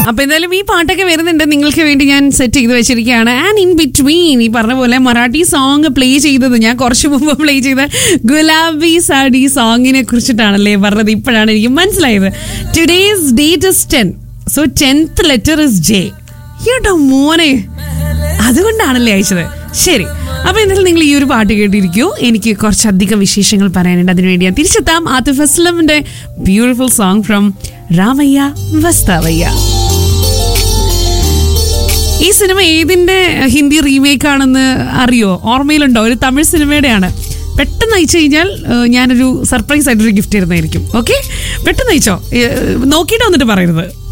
അപ്പൊ എന്തായാലും ഈ പാട്ടൊക്കെ വരുന്നുണ്ട് നിങ്ങൾക്ക് വേണ്ടി ഞാൻ സെറ്റ് ചെയ്ത് വെച്ചിരിക്കുകയാണ് ആൻഡ് ഇൻ ബിറ്റ്വീൻ ഈ പറഞ്ഞ പോലെ മറാഠി സോങ് പ്ലേ ചെയ്തത് ഞാൻ കുറച്ച് മുമ്പ് പ്ലേ ചെയ്ത ഗുലാബി സാഡി സോങ്ങിനെ കുറിച്ചിട്ടാണല്ലേ പറഞ്ഞത് ഇപ്പോഴാണ് എനിക്ക് മനസ്സിലായത് today's date is ten so tenth letter is J കേട്ടോ മോനെ അതുകൊണ്ടാണല്ലേ അയച്ചത് ശരി അപ്പൊ എന്തായാലും നിങ്ങൾ ഈ ഒരു പാട്ട് കേട്ടിരിക്കൂ എനിക്ക് കുറച്ചധികം വിശേഷങ്ങൾ പറയാനുണ്ട് അതിനുവേണ്ടി ഞാൻ തിരിച്ചെത്താം ആതിഫ് അസ്ലമിന്റെ beautiful song from Ramaiya Vastavaiya ഈ സിനിമ ഏതിന്റെ ഹിന്ദി റീമേക്ക് ആണെന്ന് അറിയോ ഓർമ്മയിലുണ്ടോ ഒരു തമിഴ് സിനിമയുടെയാണ് പെട്ടെന്ന് അയച്ചു കഴിഞ്ഞാൽ ഏഹ്, ഞാനൊരു സർപ്രൈസ് ആയിട്ടൊരു ഗിഫ്റ്റ് തരുന്നതായിരിക്കും ഓക്കെ പെട്ടെന്ന് അയച്ചോ ഏഹ്, നോക്കിയിട്ട് വന്നിട്ട് പറയരുത്